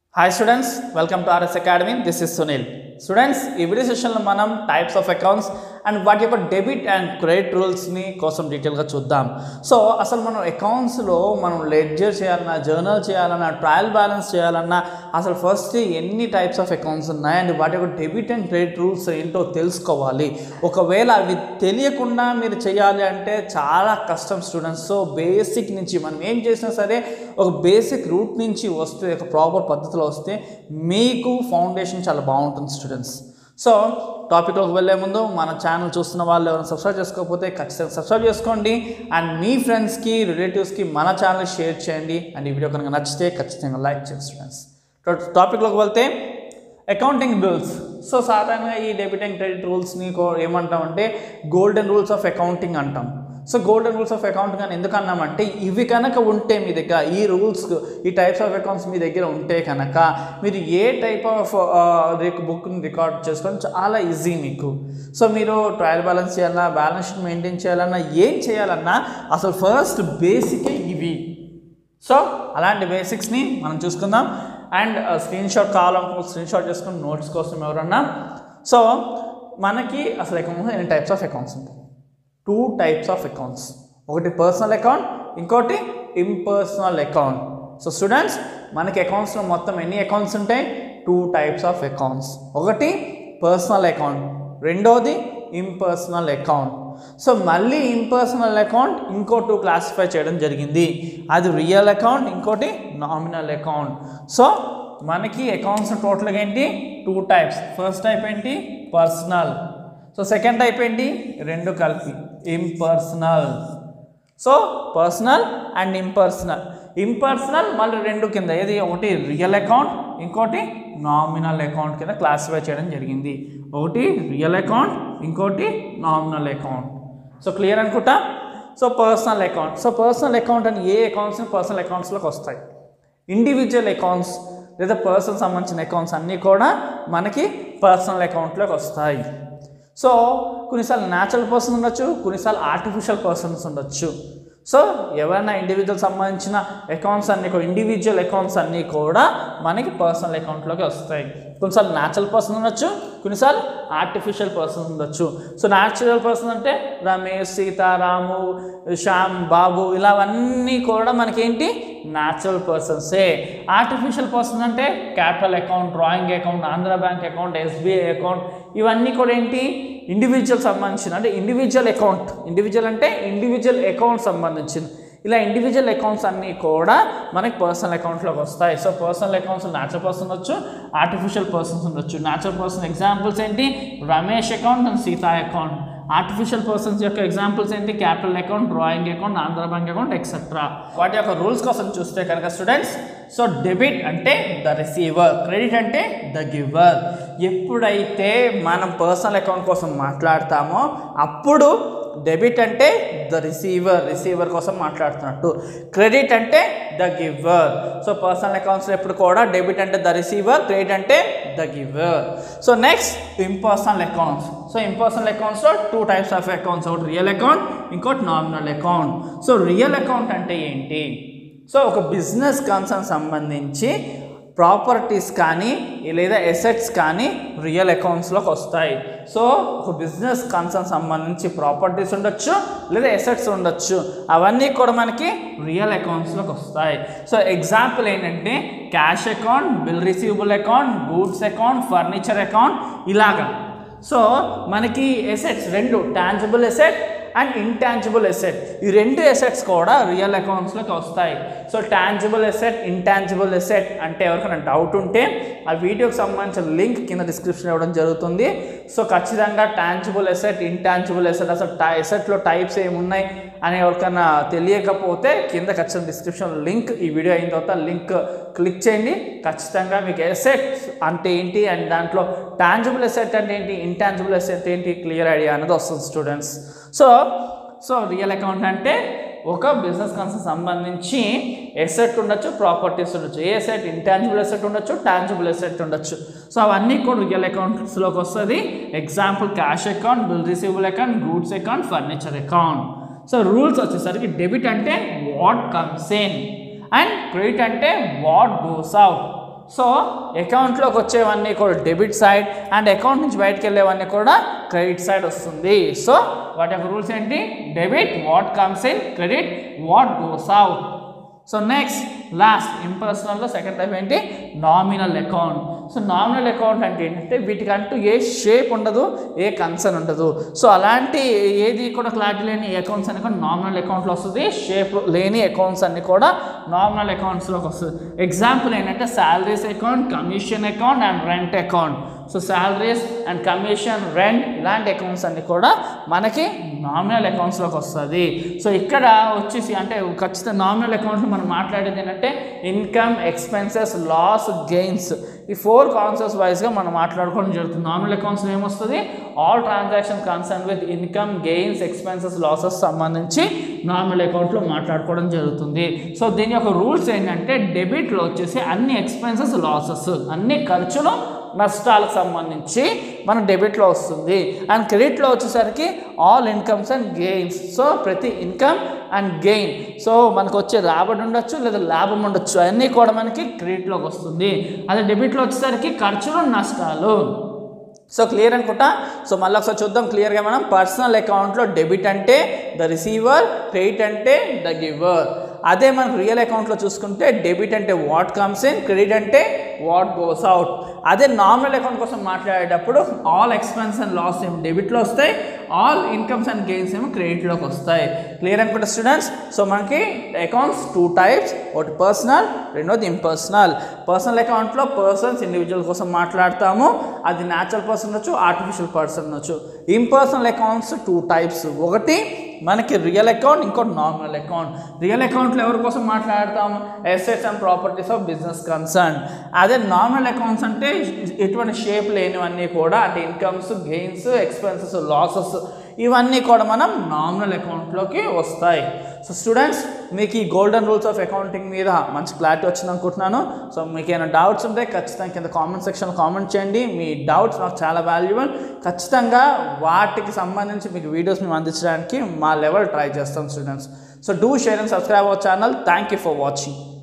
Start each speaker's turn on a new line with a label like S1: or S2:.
S1: hi students welcome to RS academy this is Sunil students ఈ video సెషన్లో మనం types of accounts and వాటి యొక్క డెబిట్ అండ్ క్రెడిట్ రూల్స్ని కోసం డీటెయిల్గా చూద్దాం సో అసలు మనం అకౌంట్స్లో మనం లెడ్జర్ చేయాలన్నా జర్నల్ చేయాలన్నా ట్రయల్ బ్యాలెన్స్ చేయాలన్నా అసలు ఫస్ట్ ఎన్ని టైప్స్ ఆఫ్ అకౌంట్స్ ఉన్నాయి అండ్ వాటి యొక్క డెబిట్ అండ్ క్రెడిట్ రూల్స్ ఏంటో తెలుసుకోవాలి ఒకవేళ అవి తెలియకుండా మీరు చేయాలి అంటే చాలా కష్టం స్టూడెంట్స్ సో బేసిక్ నుంచి మనం ఏం చేసినా సరే ఒక బేసిక్ రూట్ నుంచి వస్తే ఒక ప్రాపర్ పద్ధతిలో వస్తే మీకు ఫౌండేషన్ చాలా బాగుంటుంది స్టూడెంట్స్ సో టాపిక్లోకి వెళ్ళే ముందు మన ఛానల్ చూస్తున్న వాళ్ళు ఎవరైనా సబ్స్క్రైబ్ చేసుకోకపోతే ఖచ్చితంగా సబ్స్క్రైబ్ చేసుకోండి అండ్ మీ ఫ్రెండ్స్కి రిలేటివ్స్కి మన ఛానల్ షేర్ చేయండి అండ్ ఈ వీడియో కనుక నచ్చితే ఖచ్చితంగా లైక్ చేయండి స్టూడెంట్స్ టాపిక్లోకి వెళ్తే అకౌంటింగ్ రూల్స్ సో సాధారణంగా ఈ డెబిట్ అండ్ క్రెడిట్ రూల్స్ని ఏమంటామంటే గోల్డెన్ రూల్స్ ఆఫ్ అకౌంటింగ్ అంటాం so golden rules of accounting అని ఎందుకు అన్నామంటే ఇవి కనుక ఉంటే మీ దగ్గర ఈ రూల్స్ ఈ టైప్స్ ఆఫ్ అకౌంట్స్ మీ దగ్గర ఉంటే కనుక మీరు ఏ టైప్ ఆఫ్ బుక్ని రికార్డ్ చేసుకోవడం చాలా ఈజీ మీకు సో మీరు ట్రయల్ బ్యాలెన్స్ చేయాలన్నా బ్యాలెన్స్ షీట్ మెయింటైన్ చేయాలన్నా ఏం చేయాలన్నా అసలు ఫస్ట్ బేసికే ఇవి సో అలాంటి బేసిక్స్ని మనం చూసుకుందాం అండ్ స్క్రీన్ షాట్ కావాలనుకో స్క్రీన్ షాట్ చేసుకుని నోట్స్ కోసం ఎవరన్నా సో మనకి అసలు అకౌంట్స్ ఎన్ని టైప్స్ ఆఫ్ అకౌంట్స్ ఉంటాయి టూ టైప్స్ ఆఫ్ అకౌంట్స్ ఒకటి పర్సనల్ అకౌంట్ ఇంకోటి ఇంపర్సనల్ అకౌంట్ సో స్టూడెంట్స్ మనకి అకౌంట్స్లో మొత్తం ఎన్ని అకౌంట్స్ ఉంటాయి టూ టైప్స్ ఆఫ్ అకౌంట్స్ ఒకటి పర్సనల్ అకౌంట్ రెండోది ఇంపర్సనల్ అకౌంట్ సో మళ్ళీ ఇంపర్సనల్ అకౌంట్ ఇంకో టూ క్లాసిఫై చేయడం జరిగింది అది రియల్ అకౌంట్ ఇంకోటి నామినల్ అకౌంట్ సో మనకి అకౌంట్స్ టోటల్గా ఏంటి టూ టైప్స్ ఫస్ట్ టైప్ ఏంటి పర్సనల్ సో సెకండ్ టైప్ ఏంటి రెండు కలిపి impersonal so personal and impersonal impersonal మళ్ళీ రెండు కింద ఏది ఒకటి రియల్ అకౌంట్ ఇంకోటి నామినల్ అకౌంట్ కింద క్లాసిఫై చేయడం జరిగింది ఒకటి రియల్ అకౌంట్ ఇంకోటి నామినల్ అకౌంట్ సో క్లియర్ అనుకుంటా so personal account so personal account అని ఏ అకౌంట్స్ పర్సనల్ అకౌంట్స్లోకి వస్తాయి ఇండివిజువల్ అకౌంట్స్ లేదా పర్సన్ సంబంధించిన అకౌంట్స్ అన్నీ కూడా మనకి పర్సనల్ అకౌంట్లోకి వస్తాయి సో కొన్నిసార్లు న్యాచురల్ పర్సన్ ఉండొచ్చు కొన్నిసార్లు ఆర్టిఫిషియల్ పర్సన్స్ ఉండొచ్చు సో ఎవరైనా ఇండివిజువల్ సంబంధించిన అకౌంట్స్ అన్నీ కూడా ఇండివిజువల్ అకౌంట్స్ అన్నీ కూడా మనకి పర్సనల్ అకౌంట్లోకి వస్తాయి కొన్నిసార్లు న్యాచురల్ పర్సన్ ఉండొచ్చు కొన్నిసార్లు ఆర్టిఫిషియల్ పర్సన్ ఉండొచ్చు సో న్యాచురల్ పర్సన్ అంటే రమేష్ సీత రాము శ్యామ్ బాబు ఇలావన్నీ కూడా మనకేంటి న్యాచురల్ పర్సన్సే ఆర్టిఫిషియల్ పర్సన్ అంటే capital account drawing account Andhra Bank account SBI account ఇవన్నీ కూడా ఏంటి ఇండివిజువల్ సంబంధించిన అంటే ఇండివిజువల్ అకౌంట్ ఇండివిజువల్ అంటే ఇండివిజువల్ అకౌంట్ సంబంధించింది ఇలా ఇండివిజువల్ అకౌంట్స్ అన్నీ కూడా మనకి పర్సనల్ అకౌంట్లోకి వస్తాయి so personal accounts natural person ఉండొచ్చు ఆర్టిఫిషియల్ పర్సన్స్ ఉండొచ్చు న్యాచురల్ పర్సన్ ఎగ్జాంపుల్స్ ఏంటి Ramesh account and Sita account artificial persons యొక్క ఎగ్జాంపుల్స్ ఏంటి capital account drawing account Andhra Bank account etcetera వాటి యొక్క రూల్స్ కోసం చూస్తే కనుక స్టూడెంట్స్ సో డెబిట్ అంటే ద రిసీవర్ క్రెడిట్ అంటే ద గివర్ ఎప్పుడైతే మనం పర్సనల్ అకౌంట్ కోసం మాట్లాడతామో అప్పుడు డెబిట్ అంటే ద రిసీవర్ రిసీవర్ కోసం మాట్లాడుతున్నట్టు క్రెడిట్ అంటే ద గివర్ సో పర్సనల్ అకౌంట్స్లో ఎప్పుడు కూడా డెబిట్ అంటే ద రిసీవర్ క్రెడిట్ అంటే the giver so next impersonal accounts so impersonal అకౌంట్స్లో టూ టైప్స్ ఆఫ్ అకౌంట్స్ ఒకటి రియల్ అకౌంట్ ఇంకోటి nominal account so real account అంటే ఏంటి సో ఒక బిజినెస్ కన్సర్న్ సంబంధించి ప్రాపర్టీస్ కానీ లేదా ఎసెట్స్ కానీ రియల్ అకౌంట్స్లోకి వస్తాయి సో ఒక బిజినెస్ కన్సర్న్ సంబంధించి ప్రాపర్టీస్ ఉండొచ్చు లేదా ఎసెట్స్ ఉండొచ్చు అవన్నీ కూడా మనకి రియల్ అకౌంట్స్లోకి వస్తాయి సో ఎగ్జాంపుల్ ఏంటంటే cash account bill receivable account goods account furniture account ఇలాగా సో మనకి ఎసెట్స్ రెండు tangible asset and intangible asset ఈ రెండు ఎసెట్స్ కూడా రియల్ అకౌంట్స్లోకి వస్తాయి so tangible asset intangible asset అంటే ఎవరికైనా డౌట్ ఉంటే ఆ వీడియోకి సంబంధించిన లింక్ కింద డిస్క్రిప్షన్ ఇవ్వడం జరుగుతుంది సో ఖచ్చితంగా టాంజిబుల్ ఎసెట్ ఇంటాంజిబుల్ ఎసెట్ అసలు టా ఎసెట్లో టైప్స్ ఏమున్నాయి అని ఎవరికైనా తెలియకపోతే కింద ఖచ్చితంగా డిస్క్రిప్షన్ లింక్ ఈ వీడియో అయిన తర్వాత లింక్ క్లిక్ చేయండి ఖచ్చితంగా మీకు ఎసెట్ అంటే ఏంటి అండ్ దాంట్లో టాంజిబుల్ ఎసెట్ అంటే ఏంటి ఇంటాంజిబుల్ ఎసెట్ ఏంటి క్లియర్ ఐడియా అనేది వస్తుంది students so so real account అంటే ఒక బిజినెస్ కన్సర్న్ సంబంధించి ఎసెట్ ఉండొచ్చు ప్రాపర్టీస్ ఉండొచ్చు ఏ ఎసెట్ ఇంటాంజిబుల్ ఎసెట్ ఉండొచ్చు టాంజిబుల్ ఎసెట్ ఉండొచ్చు సో అవన్నీ కూడా రియల్ అకౌంట్స్లోకి వస్తుంది example cash account bill receivable account goods account furniture account so rules వచ్చేసరికి డెబిట్ అంటే what comes in and credit అంటే వాట్ గోస్ అవుట్ సో అకౌంట్లోకి వచ్చేవన్నీ కూడా డెబిట్ సైడ్ అండ్ అకౌంట్ నుంచి బయటకు వెళ్ళేవన్నీ కూడా క్రెడిట్ సైడ్ వస్తుంది సో వాటి యొక్క రూల్స్ ఏంటి debit what comes in credit what goes out so next last ఇంపర్సనల్లో సెకండ్ టైప్ ఏంటి nominal account so nominal account అంటే ఏంటంటే వీటికంటూ ఏ షేప్ ఉండదు ఏ కన్సర్న్ ఉండదు సో అలాంటి ఏది కూడా క్లారిటీ లేని అకౌంట్స్ అన్ని కూడా నామినల్ అకౌంట్లో వస్తుంది షేప్ లేని అకౌంట్స్ అన్ని కూడా నామినల్ అకౌంట్స్లోకి వస్తుంది ఎగ్జాంపుల్ ఏంటంటే salaries account commission account and rent account so salaries and commission rent ఇలాంటి అకౌంట్స్ అన్ని కూడా మనకి నామినల్ అకౌంట్స్లోకి వస్తుంది సో ఇక్కడ వచ్చేసి అంటే ఖచ్చితంగా నామినల్ అకౌంట్లో మనం మాట్లాడేది ఏంటంటే ఇన్కమ్ ఎక్స్పెన్సెస్ లాస్ గెయిన్స్ ఈ ఫోర్ కాన్సెప్ట్స్ వైజ్గా మనం మాట్లాడుకోవడం జరుగుతుంది నామినల్ అకౌంట్స్లో ఏమొస్తుంది all transaction concern with income gains expenses losses సంబంధించి నార్మల్ అకౌంట్లో మాట్లాడుకోవడం జరుగుతుంది సో దీని యొక్క రూల్స్ ఏంటంటే డెబిట్లో వచ్చేసి అన్ని ఎక్స్పెన్సెస్ లాసెస్ అన్ని ఖర్చులు నష్టాలకు సంబంధించి మన డెబిట్లో వస్తుంది అండ్ క్రెడిట్లో వచ్చేసరికి all incomes and gains so ప్రతి ఇన్కమ్ అండ్ గెయిన్ సో మనకు వచ్చే రాబడి ఉండొచ్చు లేదా లాభం ఉండొచ్చు అన్నీ కూడా మనకి క్రెడిట్లోకి వస్తుంది అదే డెబిట్లో వచ్చేసరికి ఖర్చులు నష్టాలు సో క్లియర్ అనుకుంటా సో మళ్ళీ ఒకసారి చూద్దాం క్లియర్గా మనం పర్సనల్ అకౌంట్లో డెబిట్ అంటే ద రిసీవర్ క్రెడిట్ అంటే ద గివర్ అదే మనకు రియల్ అకౌంట్లో చూసుకుంటే డెబిట్ అంటే వాట్ కమ్స్ ఇన్ క్రెడిట్ అంటే వాట్ గోస్ అవుట్ అదే నార్మల్ అకౌంట్ కోసం మాట్లాడేటప్పుడు ఆల్ ఎక్స్పెన్స్ అండ్ లాస్ ఏమో డెబిట్లో వస్తాయి ఆల్ ఇన్కమ్స్ అండ్ గెయిన్స్ ఏమో క్రెడిట్లోకి వస్తాయి క్లియర్ అనుకుంటే స్టూడెంట్స్ సో మనకి అకౌంట్స్ టూ టైప్స్ ఒకటి పర్సనల్ రెండోది ఇంపర్సనల్ పర్సనల్ అకౌంట్లో పర్సన్స్ ఇండివిజువల్ కోసం మాట్లాడతాము అది న్యాచురల్ పర్సన్ ఉండొచ్చు ఆర్టిఫిషియల్ పర్సన్ ఉండొచ్చు ఇంపర్సనల్ అకౌంట్స్ టూ టైప్స్ ఒకటి మనకి రియల్ అకౌంట్ ఇంకోటి నార్మల్ అకౌంట్ రియల్ అకౌంట్లో ఎవరి కోసం మాట్లాడతాం assets and properties of business concern అదే నార్మల్ అకౌంట్స్ అంటే ఎటువంటి షేప్ లేనివన్నీ కూడా అంటే ఇన్కమ్స్ గెయిన్స్ ఎక్స్పెన్సెస్ లాసెస్ ఇవన్నీ కూడా మనం నామినల్ అకౌంట్లోకి వస్తాయి సో స్టూడెంట్స్ మీకు ఈ గోల్డెన్ రూల్స్ ఆఫ్ అకౌంటింగ్ మీద మంచి క్లారిటీ వచ్చింది అనుకుంటున్నాను సో మీకు ఏమైనా డౌట్స్ ఉంటే ఖచ్చితంగా కింద కామెంట్ సెక్షన్లో కామెంట్ చేయండి మీ డౌట్స్ నాకు చాలా వాల్యుబుల్ ఖచ్చితంగా వాటికి సంబంధించి మీకు వీడియోస్ మేము అందించడానికి మా లెవెల్ ట్రై చేస్తాం students so do share and subscribe our channel thank you for watching